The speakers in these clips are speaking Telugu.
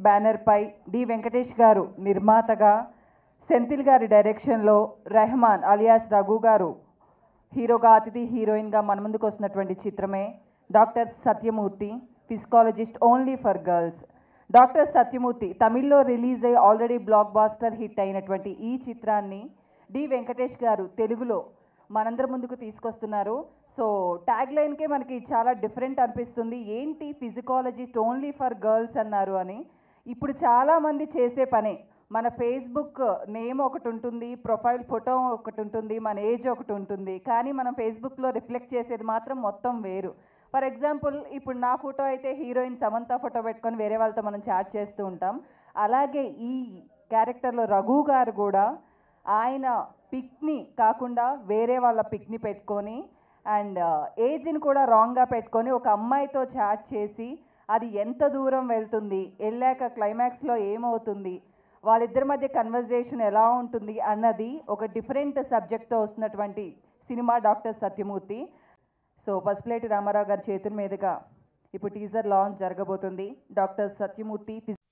బ్యానర్పై డి వెంకటేష్ గారు నిర్మాతగా సెంథిల్ గారి డైరెక్షన్లో రెహమాన్ అలియాస్ రఘు గారు హీరోగా అతిథి హీరోయిన్గా మన ముందుకు వస్తున్నటువంటి చిత్రమే doctor Satyamurthy psychologist only for girls doctor Satyamurthy తమిళ్లో రిలీజ్ అయ్యి ఆల్రెడీ బ్లాక్ బాస్టర్ హిట్ అయినటువంటి ఈ చిత్రాన్ని డి వెంకటేష్ గారు తెలుగులో మనందరి ముందుకు తీసుకొస్తున్నారు సో ట్యాగ్ లైన్కే మనకి చాలా డిఫరెంట్ అనిపిస్తుంది ఏంటి ఫిజికాలజిస్ట్ ఓన్లీ ఫర్ గర్ల్స్ అన్నారు అని ఇప్పుడు చాలామంది చేసే పనే మన ఫేస్బుక్ నేమ్ ఒకటి ఉంటుంది ప్రొఫైల్ ఫోటో ఒకటి ఉంటుంది మన ఏజ్ ఒకటి ఉంటుంది కానీ మనం ఫేస్బుక్లో రిఫ్లెక్ట్ చేసేది మాత్రం మొత్తం వేరు ఫర్ ఎగ్జాంపుల్ ఇప్పుడు నా ఫోటో అయితే హీరోయిన్ సమంత ఫోటో పెట్టుకొని వేరే వాళ్ళతో మనం చాట్ చేస్తూ ఉంటాం అలాగే ఈ క్యారెక్టర్లో రఘు గారు కూడా ఆయన పిక్ని కాకుండా వేరే వాళ్ళ పిక్ని పెట్టుకొని అండ్ ఏజ్ని కూడా రాంగ్గా పెట్టుకొని ఒక అమ్మాయితో చాట్ చేసి అది ఎంత దూరం వెళ్తుంది వెళ్ళాక క్లైమాక్స్లో ఏమవుతుంది వాళ్ళిద్దరి మధ్య కన్వర్జేషన్ ఎలా ఉంటుంది అన్నది ఒక డిఫరెంట్ సబ్జెక్ట్తో వస్తున్నటువంటి cinema doctor Satyamurthy so Pasupuleti Ramarao గారి చేతుల మీదుగా ఇప్పుడు టీజర్ లాంచ్ జరగబోతుంది డాక్టర్ సత్యమూర్తి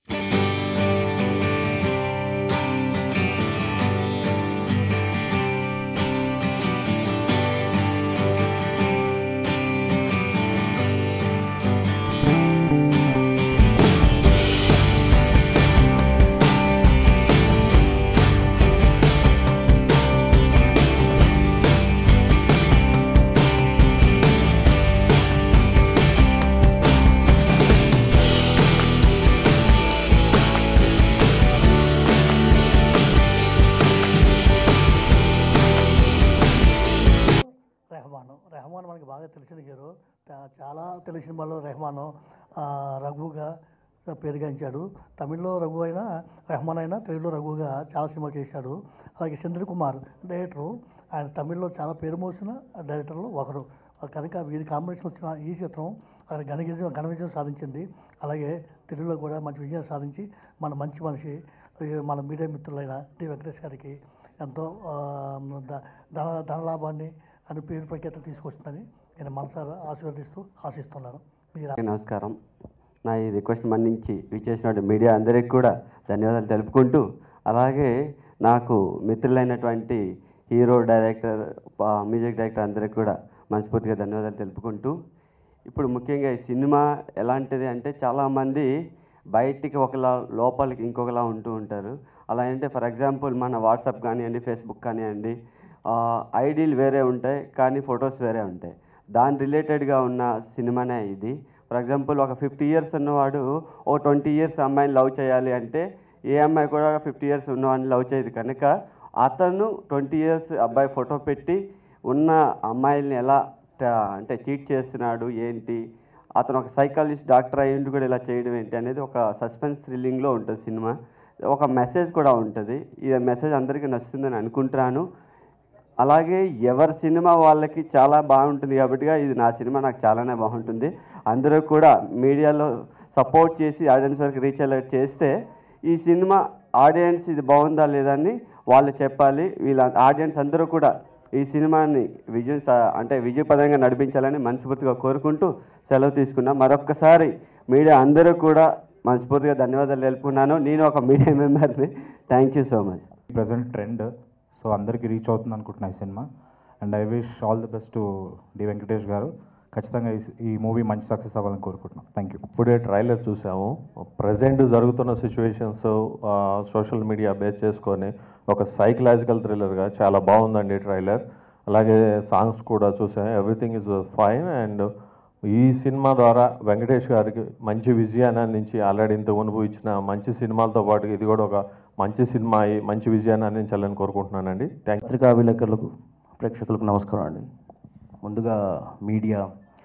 రెహమాన్ రెహమాన్ మనకి బాగా తెలిసిన హీరో చా- చాలా తెలిసిన వాళ్ళు రెహమాన్ ఆ, రఘుగా పేరుగాంచాడు తమిళ్లో రఘు అయినా రెహమాన్ అయినా తెలుగులో రఘుగా చాలా సినిమా చేశాడు అలాగే చంద్ర కుమార్ డైరెక్టరు ఆయన తమిళ్లో చాలా పేరు మోసిన డైరెక్టర్లు ఒకరు కనుక వీరి కాంబినేషన్ వచ్చిన ఈ చిత్రం ఆయన ఘన విజయం ఘన విజయం సాధించింది అలాగే తెలుగులో కూడా మంచి విజయం సాధించి మన మంచి మనిషి ఈ మన మీడియా మిత్రులైన డి వెంకటేష్ గారికి ఎంతో ఆ, ద- ధన ధనలాభాన్ని అని పేరు ప్రఖ్యాత తీసుకొస్తుందని నేను మనసారా ఆశీర్వదిస్తూ ఆశిస్తున్నాను మీరు అందరికీ నమస్కారం నా ఈ రిక్వెస్ట్ మన్నించి విచ్చేసినటువంటి మీడియా అందరికీ కూడా ధన్యవాదాలు తెలుపుకుంటూ అలాగే నాకు మిత్రులైనటువంటి హీరో డైరెక్టర్ ప- మ్యూజిక్ డైరెక్టర్ అందరికీ కూడా మనస్ఫూర్తిగా ధన్యవాదాలు తెలుపుకుంటూ ఇప్పుడు ముఖ్యంగా ఈ సినిమా ఎలాంటిది అంటే చాలామంది బయటికి ఒకలా లోపలికి ఇంకొకలా ఉంటూ ఉంటారు అలా అంటే ఫర్ ఎగ్జాంపుల్ మన వాట్సాప్ కానివ్వండి ఫేస్బుక్ కానివ్వండి ఐడీలు వేరే ఉంటాయి కానీ ఫొటోస్ వేరే ఉంటాయి దాని రిలేటెడ్గా ఉన్న సినిమానే ఇది ఫర్ ఎగ్జాంపుల్ ఒక ఫిఫ్టీ ఇయర్స్ ఉన్నవాడు ఓ ట్వంటీ ఇయర్స్ అమ్మాయిని లవ్ చేయాలి అంటే ఏ అమ్మాయి కూడా ఫిఫ్టీ ఇయర్స్ ఉన్నవాడిని లవ్ చేయదు కనుక అతను ట్వంటీ ఇయర్స్ అబ్బాయి ఫోటో పెట్టి ఉన్న అమ్మాయిల్ని ఎలా ట- అంటే చీట్ చేస్తున్నాడు ఏంటి అతను ఒక సైకాలజిస్ట్ డాక్టర్ అయ్యిండు కూడా ఇలా చేయడం ఏంటి అనేది ఒక సస్పెన్స్ థ్రిల్లింగ్లో ఉంటుంది సినిమా ఒక మెసేజ్ కూడా ఉంటుంది ఈ మెసేజ్ అందరికీ నచ్చుతుందని అనుకుంటున్నాను అలాగే ఎవరి సినిమా వాళ్ళకి చాలా బాగుంటుంది కాబట్టి ఇది నా సినిమా నాకు చాలానే బాగుంటుంది అందరూ కూడా మీడియాలో సపోర్ట్ చేసి ఆడియన్స్ వరకు రీచ్ అయ్యేలా చేస్తే ఈ సినిమా ఆడియన్స్ ఇది బాగుందా లేదా అని వాళ్ళు చెప్పాలి వీళ్ళ ఆడియన్స్ అందరూ కూడా ఈ సినిమాని విజయం సా- అంటే విజయపదంగా నడిపించాలని మనస్ఫూర్తిగా కోరుకుంటూ సెలవు తీసుకున్నా మరొక్కసారి మీడియా అందరూ కూడా మనస్ఫూర్తిగా ధన్యవాదాలు తెలుపుకున్నాను నేను ఒక మీడియా మెంబర్ని thank you so much present trend so అందరికీ రీచ్ అవుతుంది అనుకుంటున్నా ఈ cinema and I wish all the best to D Venkatesh garu ఖచ్చితంగా ఈ ఈ మూవీ మంచి సక్సెస్ అవ్వాలని కోరుకుంటున్నాం థ్యాంక్ యూ ఇప్పుడే ట్రైలర్ చూసాము ప్రజెంట్ జరుగుతున్న సిచ్యువేషన్స్ సోషల్ మీడియా బేస్ చేసుకొని ఒక సైకలాజికల్ థ్రిల్లర్గా చాలా బాగుందండి ట్రైలర్ అలాగే సాంగ్స్ కూడా చూసాం ఎవ్రీథింగ్ ఇస్ ఫైన్ అండ్ ఈ సినిమా ద్వారా వెంకటేష్ గారికి మంచి విజయాన్ని అందించి ఆల్రెడీ ఇంత మునుపు ఇచ్చిన మంచి సినిమాలతో పాటు ఇది కూడా ఒక మంచి సినిమా అయి మంచి విజయాన్ని అందించాలని కోరుకుంటున్నానండి థ్యాంక్ పత్రికా విలేకరులకు ప్రేక్షకులకు నమస్కారం అండి ముందుగా media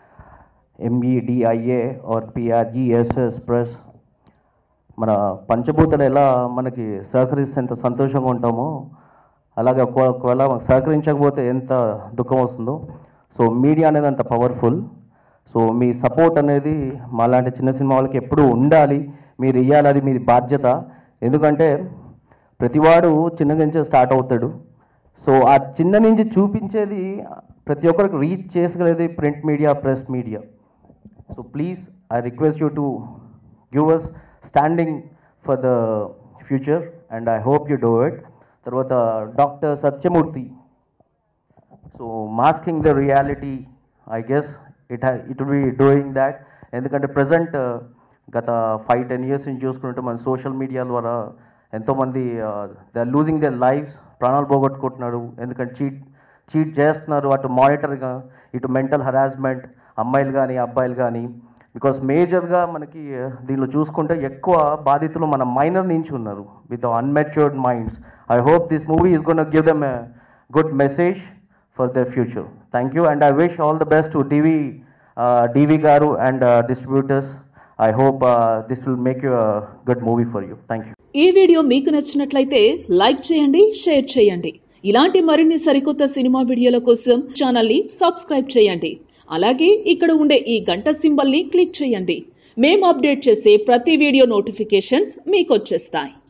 M E D I A or P R E S S press మన పంచభూతలు ఎలా మనకి సహకరిస్తే ఎంత సంతోషంగా ఉంటామో అలాగే ఒక- ఒకవేళ మనకు సహకరించకపోతే ఎంత దుఃఖం వస్తుందో సో మీడియా అనేది అంత పవర్ఫుల్ సో మీ సపోర్ట్ అనేది మాలాంటి చిన్న సినిమా వాళ్ళకి ఎప్పుడూ ఉండాలి మీరు ఇవ్వాలి అది మీ బాధ్యత ఎందుకంటే ప్రతివాడు చిన్న నుంచే స్టార్ట్ అవుతాడు సో ఆ చిన్న నుంచి చూపించేది ప్రతి ఒక్కరికి రీచ్ చేసుకునేది print media press media so please I request you to give us standing for the future and I hope you do it తర్వాత doctor Satyamurthy so masking the reality I guess it హ్యా it will be doing that ఎందుకంటే ప్రజెంట్ గత ఫైవ్ టెన్ ఇయర్స్ నుంచి చూసుకుంటే మన సోషల్ మీడియా ద్వారా ఎంతోమంది they are losing their lives ప్రాణాలు పోగొట్టుకుంటున్నారు ఎందుకంటే చీట్ చీట్ చేస్తున్నారు అటు మానిటర్గా ఇటు మెంటల్ హరాస్మెంట్ అమ్మాయిలు కానీ అబ్బాయిలు కానీ బికాస్ మేజర్గా మనకి uh, దీనిలో చూసుకుంటే ఎక్కువ బాధితులు మన మైనర్ నుంచి ఉన్నారు with unmatured minds I hope this movie is gonna give them a good message for their future thank you and I wish all the best to DV DV garu and distributors I hope this will make you good movie for you thank you ఈ వీడియో మీకు నచ్చినట్లయితే లైక్ చేయండి షేర్ చేయండి ఇలాంటి మరిన్ని సరికొత్త సినిమా వీడియోల కోసం ఛానల్ని సబ్స్క్రైబ్ చేయండి అలాగే ఇక్కడ ఉండే ఈ గంట సింబల్ని క్లిక్ చేయండి మేము అప్డేట్ చేసే ప్రతి వీడియో నోటిఫికేషన్స్ మీకు వచ్చేస్తాయి